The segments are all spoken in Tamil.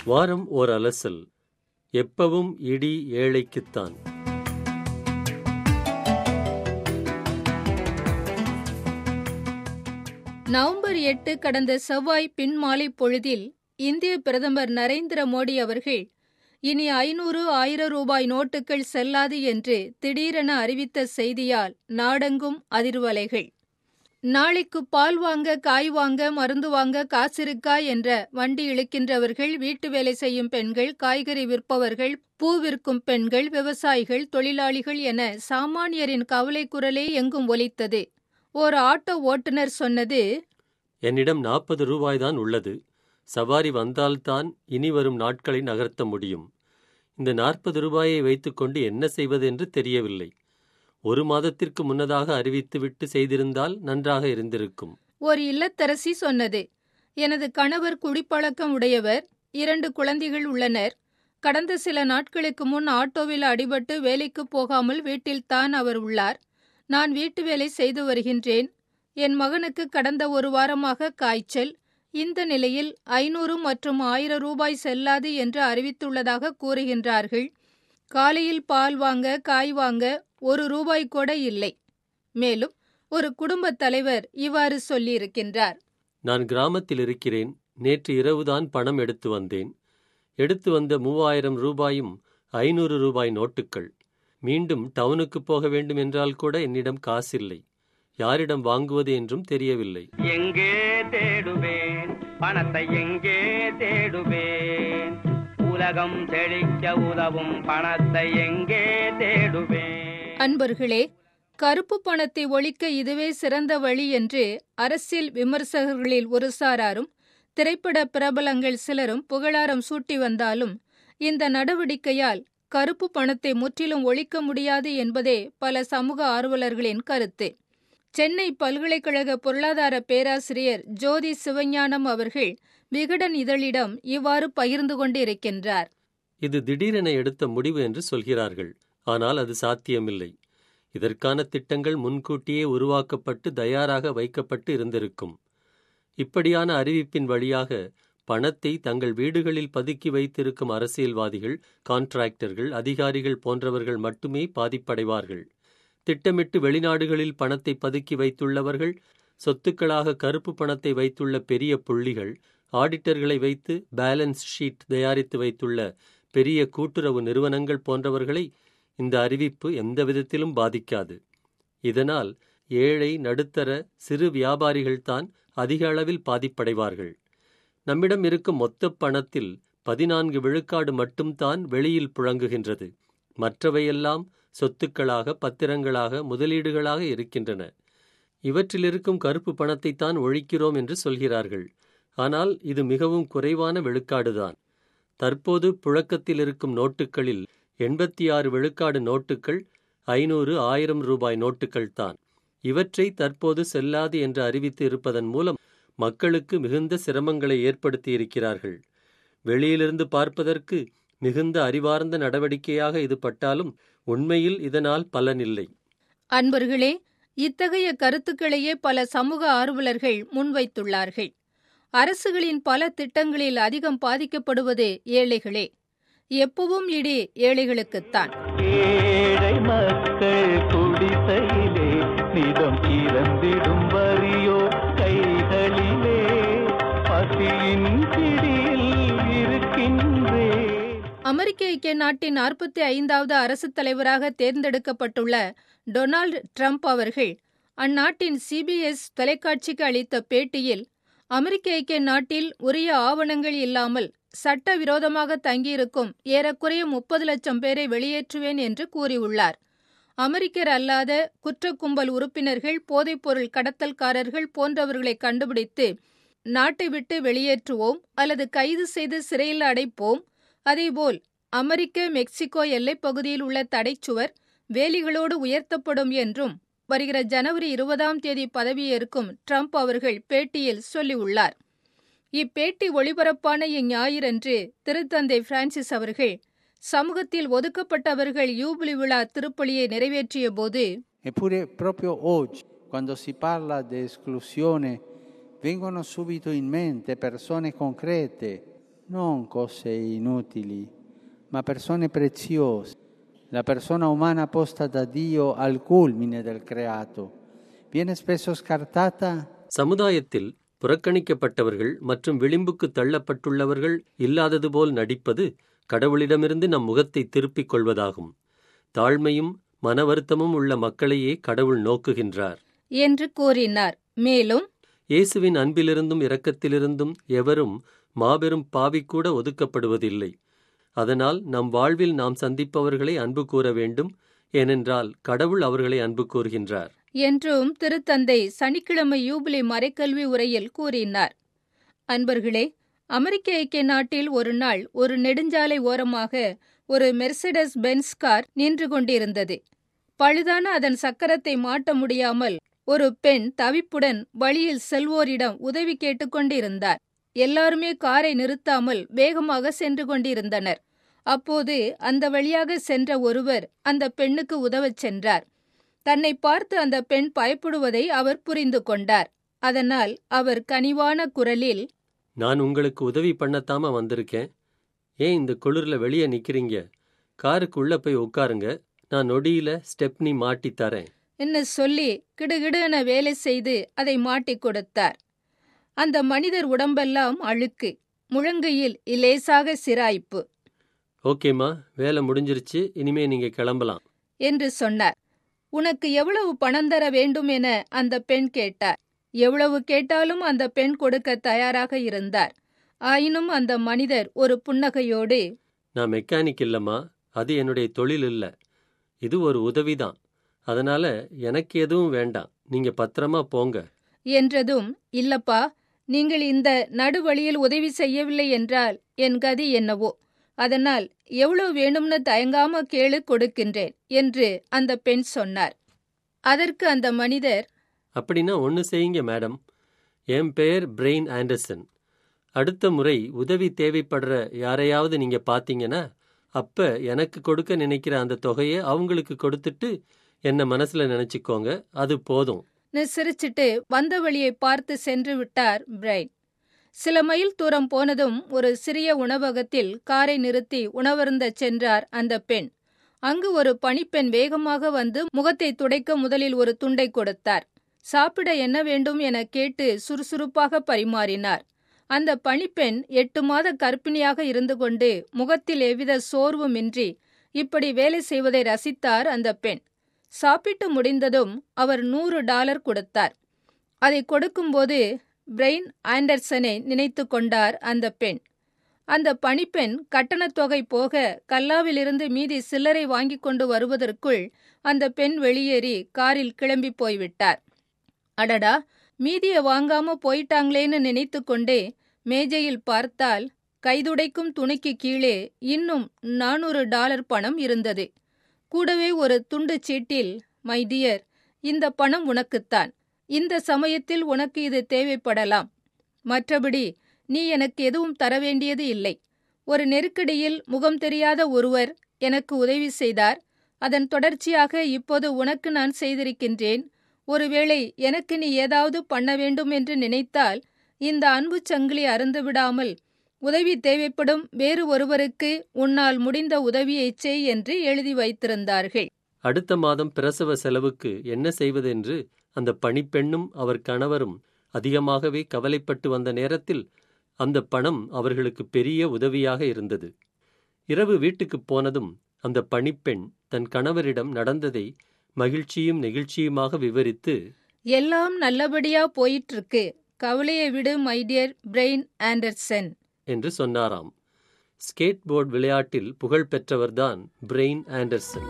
வாரம் ஓர் அலசல் எப்பவும் இடி ஏழைக்குத்தான் நவம்பர் எட்டு கடந்த செவ்வாய் பின்மாலை பொழுதில் இந்திய பிரதமர் நரேந்திர மோடி அவர்கள் இனி ஐநூறு ஆயிரம் ரூபாய் நோட்டுகள் செல்லாது என்று திடீரென அறிவித்த செய்தியால் நாடெங்கும் அதிர்வலைகள் நாளைக்கு பால் வாங்க காய் வாங்க மருந்து வாங்க காசிருக்கா என்ற வண்டி இழுக்கின்றவர்கள் வீட்டு வேலை செய்யும் பெண்கள் காய்கறி விற்பவர்கள் பூ விற்கும் பெண்கள் விவசாயிகள் தொழிலாளிகள் என சாமானியரின் கவலை குரலே எங்கும் ஒலித்தது ஓர் ஆட்டோ ஓட்டுநர் சொன்னது என்னிடம் நாற்பது ரூபாய்தான் உள்ளது சவாரி வந்தால்தான் இனி வரும் நாட்களை நகர்த்த முடியும் இந்த நாற்பது ரூபாயை வைத்துக்கொண்டு என்ன செய்வது என்று தெரியவில்லை ஒரு மாதத்திற்கு முன்னதாக அறிவித்துவிட்டு செய்திருந்தால் நன்றாக இருந்திருக்கும் ஒரு இல்லத்தரசி சொன்னது எனது கணவர் குடிப்பழக்கம் உடையவர் இரண்டு குழந்தைகள் உள்ளனர் கடந்த சில நாட்களுக்கு முன் ஆட்டோவில் அடிபட்டு வேலைக்கு போகாமல் வீட்டில்தான் அவர் உள்ளார் நான் வீட்டு வேலை செய்து வருகின்றேன் என் மகனுக்கு கடந்த ஒரு வாரமாக காய்ச்சல் இந்த நிலையில் ஐநூறு மற்றும் ஆயிரம் ரூபாய் செல்லாது என்று அறிவித்துள்ளதாக கூறுகின்றார்கள் காலையில் பால் வாங்க காய் வாங்க ஒரு ரூபாய் கூட இல்லை மேலும் ஒரு குடும்பத் தலைவர் இவ்வாறு சொல்லியிருக்கின்றார் நான் கிராமத்தில் இருக்கிறேன் நேற்று இரவுதான் பணம் எடுத்து வந்தேன் எடுத்து வந்த மூவாயிரம் ரூபாயும் ஐநூறு ரூபாய் நோட்டுகள் மீண்டும் டவுனுக்கு போக வேண்டும் என்றால் கூட என்னிடம் காசில்லை யாரிடம் வாங்குவது என்றும் தெரியவில்லை எங்கே தேடுவேன் பணத்தை எங்கே தேடுவேன் உலகம் செழிக்க உதவும் பணத்தை எங்கே தேடுவேன் அன்பர்களே கருப்பு பணத்தை ஒழிக்க இதுவே சிறந்த வழி என்று அரசியல் விமர்சகர்களில் ஒரு சாராரும் திரைப்பட பிரபலங்கள் சிலரும் புகழாரம் சூட்டி வந்தாலும் இந்த நடவடிக்கையால் கருப்பு பணத்தை முற்றிலும் ஒழிக்க முடியாது என்பதே பல சமூக ஆர்வலர்களின் கருத்து சென்னை பல்கலைக்கழக பொருளாதார பேராசிரியர் ஜோதி சிவஞானம் அவர்கள் விகடன் இதழிடம் இவ்வாறு பகிர்ந்து கொண்டிருக்கின்றார் இது திடீரென எடுத்த முடிவு என்று சொல்கிறார்கள் ஆனால் அது சாத்தியமில்லை இதற்கான திட்டங்கள் முன்கூட்டியே உருவாக்கப்பட்டு தயாராக வைக்கப்பட்டு இருந்திருக்கும் இப்படியான அறிவிப்பின் வழியாக பணத்தை தங்கள் வீடுகளில் பதுக்கி வைத்திருக்கும் அரசியல்வாதிகள் கான்ட்ராக்டர்கள் அதிகாரிகள் போன்றவர்கள் மட்டுமே பாதிப்படைவார்கள் திட்டமிட்டு வெளிநாடுகளில் பணத்தை பதுக்கி வைத்துள்ளவர்கள் சொத்துக்களாக கருப்பு பணத்தை வைத்துள்ள பெரிய புள்ளிகள் ஆடிட்டர்களை வைத்து பேலன்ஸ் ஷீட் தயாரித்து வைத்துள்ள பெரிய கூட்டுறவு நிறுவனங்கள் போன்றவர்களை இந்த அறிவிப்பு எந்த விதத்திலும் பாதிக்காது இதனால் ஏழை நடுத்தர சிறு வியாபாரிகள்தான் அதிக அளவில் பாதிப்படைவார்கள் நம்மிடம் இருக்கும் மொத்த பணத்தில் பதினான்கு விழுக்காடு மட்டும்தான் வெளியில் புழங்குகின்றது மற்றவையெல்லாம் சொத்துக்களாக பத்திரங்களாக முதலீடுகளாக இருக்கின்றன இவற்றில் இருக்கும் கருப்பு பணத்தைத்தான் ஒழிக்கிறோம் என்று சொல்கிறார்கள் ஆனால் இது மிகவும் குறைவான விழுக்காடுதான் தற்போது புழக்கத்தில் இருக்கும் நோட்டுகளில் எண்பத்தி ஆறு விழுக்காடு நோட்டுகள் ஐநூறு ஆயிரம் ரூபாய் நோட்டுகள் தான் இவற்றை தற்போது செல்லாது என்று அறிவித்து இருப்பதன் மூலம் மக்களுக்கு மிகுந்த சிரமங்களை ஏற்படுத்தி இருக்கிறார்கள் வெளியிலிருந்து பார்ப்பதற்கு மிகுந்த அறிவார்ந்த நடவடிக்கையாக இது பட்டாலும் உண்மையில் இதனால் பலனில்லை அன்பர்களே இத்தகைய கருத்துக்களையே பல சமூக ஆர்வலர்கள் முன்வைத்துள்ளார்கள் அரசுகளின் பல திட்டங்களில் அதிகம் பாதிக்கப்படுவது ஏழைகளே எப்பவும் இடி ஏழைகளுக்குத்தான் ஏழை மக்கள் குடிசையிலே நிதம் இறந்திடும் வரியோ கைகளிலே பசியின் பிடியில் இருக்கின்றேன் அமெரிக்க ஐக்கிய நாட்டின் நாற்பத்தி ஐந்தாவது அரசுத் தலைவராக தேர்ந்தெடுக்கப்பட்டுள்ள டொனால்டு ட்ரம்ப் அவர்கள் அந்நாட்டின் சிபிஎஸ் தொலைக்காட்சிக்கு அளித்த பேட்டியில் அமெரிக்க ஐக்கிய நாட்டில் உரிய ஆவணங்கள் இல்லாமல் சட்டவிரோதமாக தங்கியிருக்கும் ஏறக்குறைய முப்பது லட்சம் பேரை வெளியேற்றுவேன் என்று கூறியுள்ளார் அமெரிக்கர் அல்லாத குற்றக் கும்பல் உறுப்பினர்கள் போதைப்பொருள் கடத்தல்காரர்கள் போன்றவர்களை கண்டுபிடித்து நாட்டை விட்டு வெளியேற்றுவோம் அல்லது கைது செய்து சிறையில் அடைப்போம் அதேபோல் அமெரிக்க மெக்சிகோ எல்லைப் பகுதியில் உள்ள தடைச்சுவர் வேலிகளோடு உயர்த்தப்படும் என்றும் வருகிற ஜனவரி இருபதாம் தேதி பதவியேற்கும் ட்ரம்ப் அவர்கள் பேட்டியில் சொல்லியுள்ளார் இப்பேட்டி ஒளிபரப்பான இஞ்ஞாயிறன்று திருத்தந்தை பிரான்சிஸ் அவர்கள் சமூகத்தில் ஒதுக்கப்பட்டவர்கள் யூபிலி விழா திருப்பலியை நிறைவேற்றிய போது Eppure proprio oggi, quando si parla di esclusione, vengono subito in mente persone concrete, non cose inutili, ma persone preziose. La persona umana posta da Dio al culmine del creato viene spesso scartata சமுதாயத்தில் புறக்கணிக்கப்பட்டவர்கள் மற்றும் விளிம்புக்கு தள்ளப்பட்டுள்ளவர்கள் இல்லாதது போல் நடிப்பது கடவுளிடமிருந்து நம் முகத்தை திருப்பிக் கொள்வதாகும் தாழ்மையும் மன வருத்தமும் உள்ள மக்களையே கடவுள் நோக்குகின்றார் என்று கூறினார் மேலும் இயேசுவின் அன்பிலிருந்தும் இரக்கத்திலிருந்தும் எவரும் மாபெரும் பாவி கூட ஒதுக்கப்படுவதில்லை அதனால் நம் வாழ்வில் நாம் சந்திப்பவர்களை அன்பு கூற வேண்டும் ஏனென்றால் கடவுள் அவர்களை அன்பு கூறுகின்றார் என்றும் திருத்தந்தை சனிக்கிழமை யூபிலி மறைக்கல்வி உரையில் கூறினார் அன்பர்களே அமெரிக்க ஐக்கிய நாட்டில் ஒரு நாள் ஒரு நெடுஞ்சாலை ஓரமாக ஒரு மெர்சிடஸ் பென்ஸ் கார் நின்று கொண்டிருந்தது பழுதான அதன் சக்கரத்தை மாட்ட முடியாமல் ஒரு பெண் தவிப்புடன் வழியில் செல்வோரிடம் உதவி கேட்டுக்கொண்டிருந்தார் எல்லாருமே காரை நிறுத்தாமல் வேகமாக சென்று கொண்டிருந்தனர் அப்போது அந்த வழியாக சென்ற ஒருவர் அந்த பெண்ணுக்கு உதவச் சென்றார் தன்னை பார்த்து அந்த பெண் பயப்படுவதை அவர் புரிந்து கொண்டார் அதனால் அவர் கனிவான குரலில் நான் உங்களுக்கு உதவி பண்ணத்தாம வந்திருக்கேன் ஏன் இந்த குளிர்ல வெளியே நிக்கிறீங்க காருக்கு உள்ள போய் உட்காருங்க நான் நொடியில ஸ்டெப்னி மாட்டி தரேன் என்ன சொல்லி கிடுகிடு என வேலை செய்து அதை மாட்டிக் கொடுத்தார் அந்த மனிதர் உடம்பெல்லாம் அழுக்கு முழங்கையில் இலேசாக சிராய்ப்பு ஓகேம்மா வேலை முடிஞ்சிருச்சு இனிமே நீங்க கிளம்பலாம் என்று சொன்னார் உனக்கு எவ்வளவு பணம் தர வேண்டும் என அந்த பெண் கேட்டார் எவ்வளவு கேட்டாலும் அந்த பெண் கொடுக்க தயாராக இருந்தார் ஆயினும் அந்த மனிதர் ஒரு புன்னகையோடு நான் மெக்கானிக் இல்லம்மா அது என்னுடைய தொழில் இல்ல இது ஒரு உதவிதான் அதனால எனக்கு எதுவும் வேண்டாம் நீங்க பத்திரமா போங்க என்றதும் இல்லப்பா நீங்கள் இந்த நடுவழியில் உதவி செய்யவில்லை என்றால் என் கதி என்னவோ அதனால் எவ்வளவு வேணும்னு தயங்காம கேளு கொடுக்கின்றேன் என்று அந்த பெண் சொன்னார் அதற்கு அந்த மனிதர் அப்படின்னா ஒன்று செய்யுங்க மேடம் என் பெயர் பிரெயின் ஆண்டர்சன் அடுத்த முறை உதவி தேவைப்படுற யாரையாவது நீங்க பார்த்தீங்கன்னா அப்ப எனக்கு கொடுக்க நினைக்கிற அந்த தொகையை அவங்களுக்கு கொடுத்துட்டு என்ன மனசுல நினைச்சுக்கோங்க அது போதும் ன்னு சிரிச்சிட்டு வந்த வழியை பார்த்து சென்று விட்டார் பிரைன் சில மைல் தூரம் போனதும் ஒரு சிறிய உணவகத்தில் காரை நிறுத்தி உணவருந்தச் சென்றார் அந்த பெண் அங்கு ஒரு பணிப்பெண் வேகமாக வந்து முகத்தை துடைக்க முதலில் ஒரு துண்டை கொடுத்தார் சாப்பிட என்ன வேண்டும் என கேட்டு சுறுசுறுப்பாக பரிமாறினார் அந்த பணிப்பெண் எட்டு மாத கர்ப்பிணியாக இருந்து கொண்டு முகத்தில் எவ்வித சோர்வுமின்றி இப்படி வேலை செய்வதை ரசித்தார் அந்த பெண் சாப்பிட்டு முடிந்ததும் அவர் நூறு டாலர் கொடுத்தார் அதை கொடுக்கும்போது பிரெயின் ஆண்டர்சனை நினைத்து கொண்டார் அந்த பெண் அந்த பணிப்பெண் கட்டணத் தொகை போக கல்லாவிலிருந்து மீதி சில்லறை வாங்கிக் கொண்டு வருவதற்குள் அந்த பெண் வெளியேறி காரில் கிளம்பி போய்விட்டார் அடடா மீதிய வாங்காம போயிட்டாங்களேன்னு நினைத்து கொண்டே மேஜையில் பார்த்தால் கைதுடைக்கும் துணிக்கு கீழே இன்னும் நானூறு டாலர் பணம் இருந்தது கூடவே ஒரு துண்டு சீட்டில் மை டியர் இந்த பணம் உனக்குத்தான் இந்த சமயத்தில் உனக்கு இது தேவைப்படலாம் மற்றபடி நீ எனக்கு எதுவும் தர வேண்டியது இல்லை ஒரு நெருக்கடியில் முகம் தெரியாத ஒருவர் எனக்கு உதவி செய்தார் அதன் தொடர்ச்சியாக இப்போது உனக்கு நான் செய்திருக்கின்றேன் ஒருவேளை எனக்கு நீ ஏதாவது பண்ண வேண்டும் என்று நினைத்தால் இந்த அன்பு சங்கிலி அருந்து விடாமல் உதவி தேவைப்படும் வேறு ஒருவருக்கு உன்னால் முடிந்த உதவியைச் செய் என்று எழுதி வைத்திருந்தார்கள் அடுத்த மாதம் பிரசவ செலவுக்கு என்ன செய்வதென்று அந்த பணிப்பெண்ணும் அவர் கணவரும் அதிகமாகவே கவலைப்பட்டு வந்த நேரத்தில் அந்த பணம் அவர்களுக்கு பெரிய உதவியாக இருந்தது இரவு வீட்டுக்குப் போனதும் அந்த பணிப்பெண் தன் கணவரிடம் நடந்ததை மகிழ்ச்சியும் நெகிழ்ச்சியுமாக விவரித்து எல்லாம் நல்லபடியா போயிட்டு இருக்கு கவலையை விடு மை டியர் பிரெயின் ஆண்டர்சன் என்று சொன்னாராம் ஸ்கேட் போர்டு விளையாட்டில் புகழ் பெற்றவர்தான் பிரெயின் ஆண்டர்சன்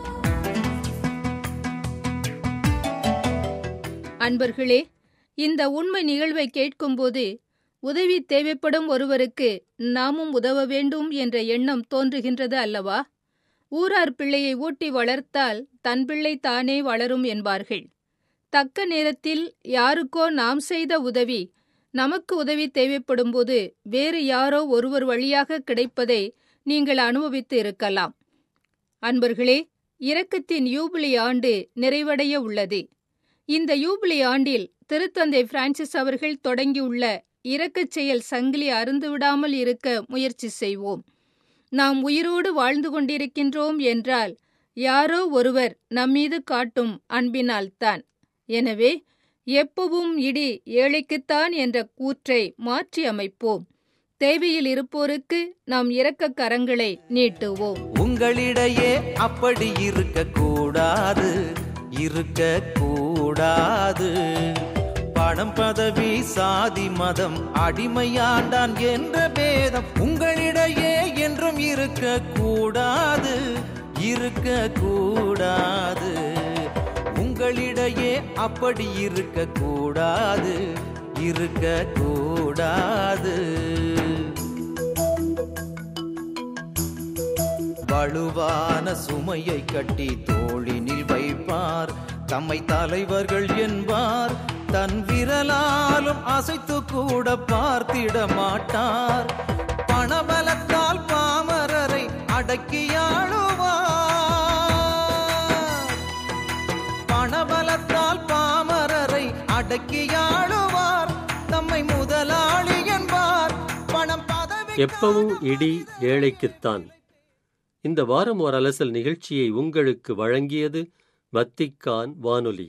அன்பர்களே இந்த உண்மை நிகழ்வை கேட்கும்போது உதவி தேவைப்படும் ஒருவருக்கு நாமும் உதவ வேண்டும் என்ற எண்ணம் தோன்றுகின்றது அல்லவா ஊரார் பிள்ளையை ஊட்டி வளர்த்தால் தன் பிள்ளை தானே வளரும் என்பார்கள் தக்க நேரத்தில் யாருக்கோ நாம் செய்த உதவி நமக்கு உதவி தேவைப்படும்போது வேறு யாரோ ஒருவர் வழியாக கிடைப்பதை நீங்கள் அனுபவித்து இருக்கலாம் அன்பர்களே இரக்கத்தின் யூபிலி ஆண்டு நிறைவடைய உள்ளது இந்த யூபிலி ஆண்டில் திருத்தந்தை பிரான்சிஸ் அவர்கள் தொடங்கியுள்ள இரக்கச் செயல் சங்கிலி அருந்து விடாமல் இருக்க முயற்சி செய்வோம் நாம் உயிரோடு வாழ்ந்து கொண்டிருக்கின்றோம் என்றால் யாரோ ஒருவர் நம்மீது காட்டும் அன்பினால்தான் எனவே எப்பவும் இடி ஏழைக்குத்தான் என்ற கூற்றை மாற்றி அமைப்போம் தேவையில் இருப்போருக்கு நாம் இரக்க கரங்களை நீட்டுவோம் உங்களிடையே அப்படி இருக்க கூடாது இருக்க கூடாது பணம் பதவி சாதி மதம் அடிமையாண்டான் என்ற பேதம் உங்களிடையே என்றும் இருக்க கூடாது இருக்க கூடாது உங்களிடையே அப்படி இருக்க கூடாது இருக்க கூடாது வலுவான சுமையை கட்டி தோளினில் வைப்பார் தம்மை தலைவர்கள் என்பார் தன் விரலாலும் அசைத்து கூட பார்த்திட மாட்டார் பணபலத்தால் பாமரரை அடக்கியாளுவார் பணபலத்தால் பாமரரை அடக்கியாளுவார் தம்மை முதலாளி என்பார் பணம் பதவி எப்பவும் இடி ஏழைக்குத்தான் இந்த வாரம் ஒரு அலசல் நிகழ்ச்சியை உங்களுக்கு வழங்கியது வத்திக்கான் வானொலி